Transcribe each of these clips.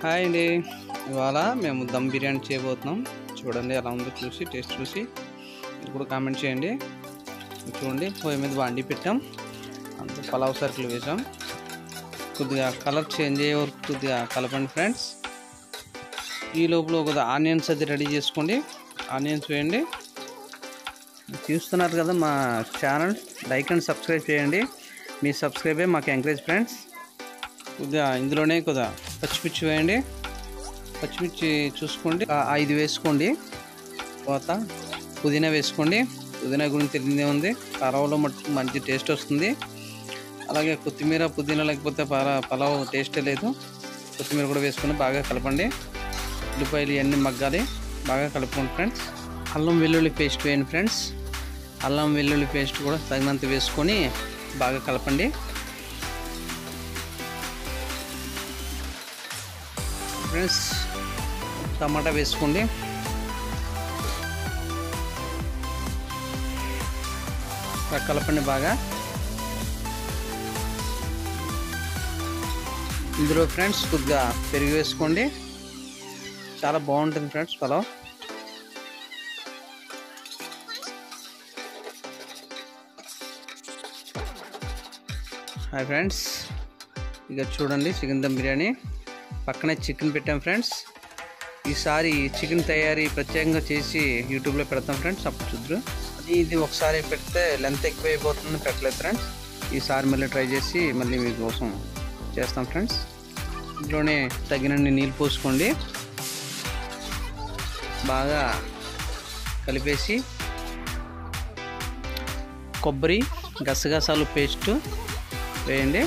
hi అండి ఇవాళ మేము దమ్ బిర్యానీ చేయబోతున్నాం చూడండి ఎలా ఉందో చూసి టేస్ట్ చూసి మీరు కూడా కామెంట్ చేయండి చూడండి పొయ్యి మీద వండి పెట్టాం అంత పలావ్ సరుకులు వేసాం కొద్దిగా కలర్ చేంజ్ అయ్యే వరకు కొద్దిగా కలపండి ఫ్రెండ్స్ ఈ లోపల కొద్దిగా ఆనియన్స్ అది రెడీ చేసుకోండి ఆనియన్స్ వేయండి చూస్తున్నారు కదా మా ఛానల్ లైక్ అండ్ సబ్స్క్రైబ్ చేయండి మీ సబ్స్క్రైబే మాకు ఎంకరేజ్ ఫ్రెండ్స్ కొద్దిగా ఇందులోనే కొద్దిగా పచ్చిమిర్చి వేయండి పచ్చిమిర్చి చూసుకోండి ఆ ఐదు వేసుకోండి తర్వాత పుదీనా వేసుకోండి పుదీనా గురించి తెలియదే ఉంది పలావ్లో మటుకు మంచి టేస్ట్ వస్తుంది అలాగే కొత్తిమీర పుదీనా లేకపోతే పలా పలావ్ టేస్టే లేదు కొత్తిమీర కూడా వేసుకొని బాగా కలపండి ఉల్లిపాయలు ఇవన్నీ మగ్గాలి బాగా కలుపుకోండి ఫ్రెండ్స్ అల్లం వెల్లుల్లి పేస్ట్ వేయండి ఫ్రెండ్స్ అల్లం వెల్లుల్లి పేస్ట్ కూడా తగినంత వేసుకొని బాగా కలపండి ఫ్రెండ్స్ టమాటా వేసుకోండి ఇలా కలపండి బాగా ఇందులో ఫ్రెండ్స్ కొద్దిగా పెరుగు వేసుకోండి చాలా బాగుంటుంది ఫ్రెండ్స్ పలావ్ హాయ్ ఫ్రెండ్స్ ఇక చూడండి చికెన్ దమ్ బిర్యానీ పక్కనే చికెన్ పెట్టాం ఫ్రెండ్స్ ఈసారి చికెన్ తయారీ ప్రత్యేకంగా చేసి యూట్యూబ్లో పెడతాం ఫ్రెండ్స్ అప్పుడు చూద్దరు అది ఇది ఒకసారి పెడితే లెంత్ ఎక్కువ అయిపోతుంది పెట్టలేదు ఫ్రెండ్స్ ఈసారి మళ్ళీ ట్రై చేసి మళ్ళీ మీకోసం చేస్తాం ఫ్రెండ్స్ ఇంట్లోనే తగినన్ని నీళ్ళు పోసుకోండి బాగా కలిపేసి కొబ్బరి గసగసాలు పేస్ట్ వేయండి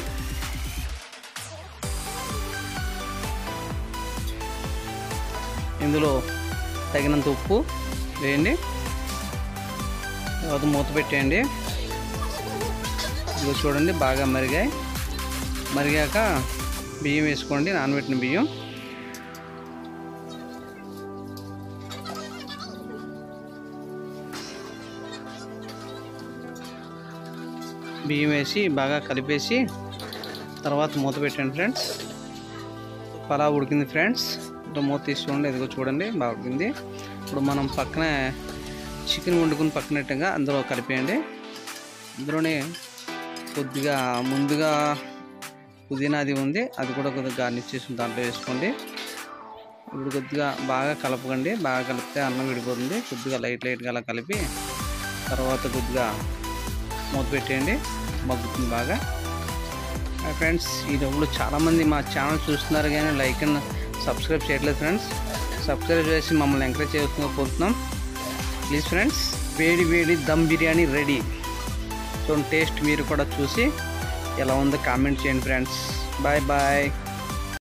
ఇందులో తగినంత ఉప్పు వేయండి తర్వాత మూత పెట్టేయండి ఇదిగో చూడండి బాగా మరిగాయి మరిగాక బియ్యం వేసుకోండి నానబెట్టిన బియ్యం బియ్యం వేసి బాగా కలిపేసి తర్వాత మూత పెట్టండి ఫ్రెండ్స్ పలావ్ ఉడికింది ఫ్రెండ్స్ ఇప్పుడు మూత తీసి చూడండి ఇదిగో చూడండి బాగా ఉడికింది ఇప్పుడు మనం పక్కన చికెన్ వండుకుని పక్కనట్టుగా అందులో కలిపేయండి అందులోనే కొద్దిగా ముందుగా పుదీనా అది ఉంది అది కూడా కొద్దిగా గార్నిష్ చేసి దాంట్లో వేసుకోండి ఇప్పుడు కొద్దిగా బాగా కలపకండి బాగా కలిపితే అన్నం విడిపోతుంది కొద్దిగా లైట్ లైట్గా అలా కలిపి తర్వాత కొద్దిగా మూత పెట్టేయండి మగ్గుతుంది బాగా ఫ్రెండ్స్ ఈ డబ్బులు చాలామంది మా ఛానల్ చూస్తున్నారు కానీ లైక్ అండ్ సబ్స్క్రైబ్ చేయట్లేదు ఫ్రెండ్స్ సబ్స్క్రైబ్ చేసి మమ్మల్ని ఎంకరేజ్ చేస్తుందో కోరుతున్నాం ప్లీజ్ ఫ్రెండ్స్ వేడి వేడి dum biryani ready so taste మీరు కూడా చూసి ఎలా ఉందో కామెంట్ చేయండి ఫ్రెండ్స్ బాయ్ బాయ్